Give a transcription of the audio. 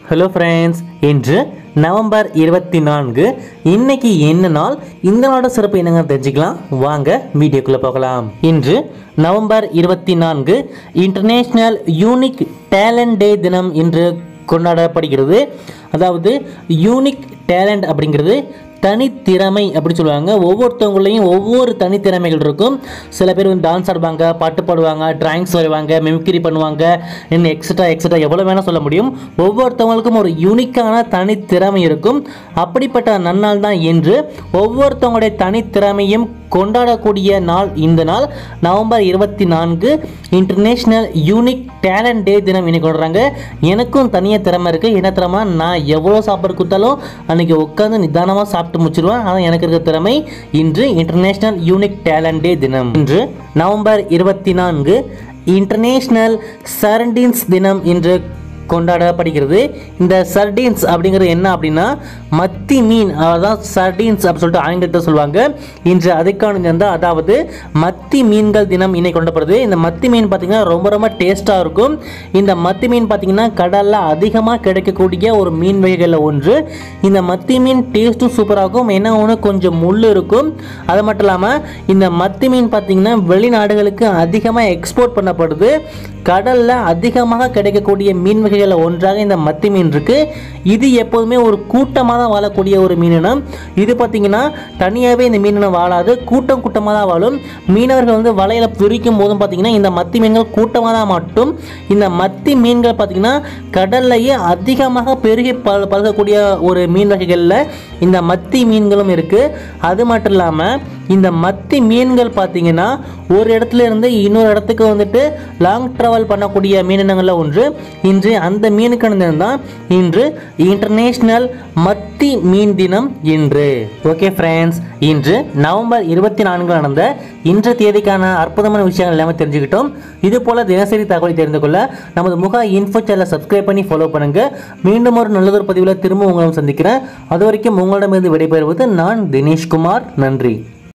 hello friends இன்று November இருபத்தி நான்கு இன்னைக்கு என்ன நாள் இந்த நாளோட சிறப்பு என்னங்க தெரிஞ்சுக்கலாம் வாங்க வீடியோக்குள்ளே போகலாம் இன்று நவம்பர் இருபத்தி நான்கு இன்டர்நேஷ்னல் யூனிக் டேலண்ட் டே தினம் இன்று கொண்டாடப்படுகிறது அதாவது யூனிக் டேலண்ட் அப்படிங்கிறது தனித்திறமை அப்படி சொல்லுவாங்க ஒவ்வொருத்தவங்களையும் ஒவ்வொரு தனித்திறமைகள் இருக்கும் சில பேர் வந்து டான்ஸ் ஆடுவாங்க பாட்டு பாடுவாங்க டிராயிங்ஸ் வரைவாங்க மெமிக்ரி பண்ணுவாங்க இன்னும் எக்ஸட்ரா எக்ஸட்ரா எவ்வளோ வேணால் சொல்ல முடியும் ஒவ்வொருத்தவங்களுக்கும் ஒரு யூனிக்கான தனித்திறமை இருக்கும் அப்படிப்பட்ட நன்னாள் தான் என்று ஒவ்வொருத்தவங்களுடைய தனித்திறமையும் கொண்டாடக்கூடிய நாள் இந்த நாள் நவம்பர் இருபத்தி நான்கு இன்டர்நேஷ்னல் யூனிக் டேலண்ட் டே தினம் இன்னைக்கு கொண்டாடுறாங்க எனக்கும் தனியாக திறமை இருக்குது என்ன திறமை நான் எவ்வளோ சாப்பாடு கொடுத்தாலும் அன்றைக்கி உட்காந்து நிதானமாக சாப்பிட்டு முடிச்சிருவேன் ஆனால் எனக்கு இருக்க திறமை இன்று இன்டர்நேஷ்னல் யூனிக் டேலண்ட் டே தினம் இன்று நவம்பர் இருபத்தி நான்கு இன்டர்நேஷ்னல் சரண்டின்ஸ் தினம் இன்று கொண்டாடப்படுகிறது இந்த சர்டீன்ஸ் அப்படிங்கிறது என்ன அப்படின்னா மத்தி மீன் அதான் சர்டீன்ஸ் அப்படின்னு சொல்லிட்டு ஆங்கிலத்தில் சொல்லுவாங்க இன்று அதுக்கான தினம் தான் அதாவது மத்தி மீன்கள் தினம் இன்னைக்கு கொண்டாடப்படுது இந்த மத்தி மீன் பார்த்தீங்கன்னா ரொம்ப ரொம்ப டேஸ்ட்டாக இருக்கும் இந்த மத்தி மீன் பார்த்தீங்கன்னா கடலில் அதிகமாக கிடைக்கக்கூடிய ஒரு மீன் வகைகளில் ஒன்று இந்த மத்தி மீன் டேஸ்ட்டும் சூப்பராக இருக்கும் என்ன ஒன்று கொஞ்சம் முள் இருக்கும் அது மட்டும் இல்லாமல் இந்த மத்தி மீன் பார்த்தீங்கன்னா வெளிநாடுகளுக்கு அதிகமாக எக்ஸ்போர்ட் பண்ணப்படுது கடலில் அதிகமாக கிடைக்கக்கூடிய மீன் வகைகளில் ஒன்றாக இந்த மத்தி மீன் இருக்கு இது எப்போதுமே ஒரு கூட்டமாக தான் வாழக்கூடிய ஒரு மீனினம் இது பார்த்தீங்கன்னா தனியாகவே இந்த மீனினம் வாழாது கூட்டம் கூட்டமாக தான் வாழும் மீனவர்கள் வந்து வலையில பிரிக்கும் போதும் பார்த்தீங்கன்னா இந்த மத்தி மீன்கள் கூட்டமாக தான் மாட்டும் இந்த மத்தி மீன்கள் பார்த்தீங்கன்னா கடல்லையே அதிகமாக பெருகி ப பழகக்கூடிய ஒரு மீன் வகைகளில் இந்த மத்தி மீன்களும் இருக்குது அது மட்டும் இல்லாமல் இந்த மத்தி மீன்கள் பார்த்தீங்கன்னா ஒரு இடத்துல இருந்து இன்னொரு இடத்துக்கு வந்துட்டு லாங் ட்ராவல் பண்ணக்கூடிய மீனினங்களில் ஒன்று இன்று அந்த மீனுக்கான தினம் தான் இன்று இன்டர்நேஷ்னல் மத்தி மீன் தினம் இன்று ஓகே ஃப்ரெண்ட்ஸ் இன்று நவம்பர் இருபத்தி நான்கு நடந்த இன்று தேதிக்கான அற்புதமான விஷயங்கள் எல்லாமே தெரிஞ்சுக்கிட்டோம் இது போல தினசரி தகவலை தெரிந்து கொள்ள நமது முக இன்ஃபோ சேனலை சப்ஸ்கிரைப் பண்ணி ஃபாலோ பண்ணுங்க மீண்டும் ஒரு நல்லதொரு பதிவில் திரும்ப உங்களும் சந்திக்கிறேன் அது வரைக்கும் உங்களிடமிருந்து விடைபெறுவது நான் தினேஷ்குமார் நன்றி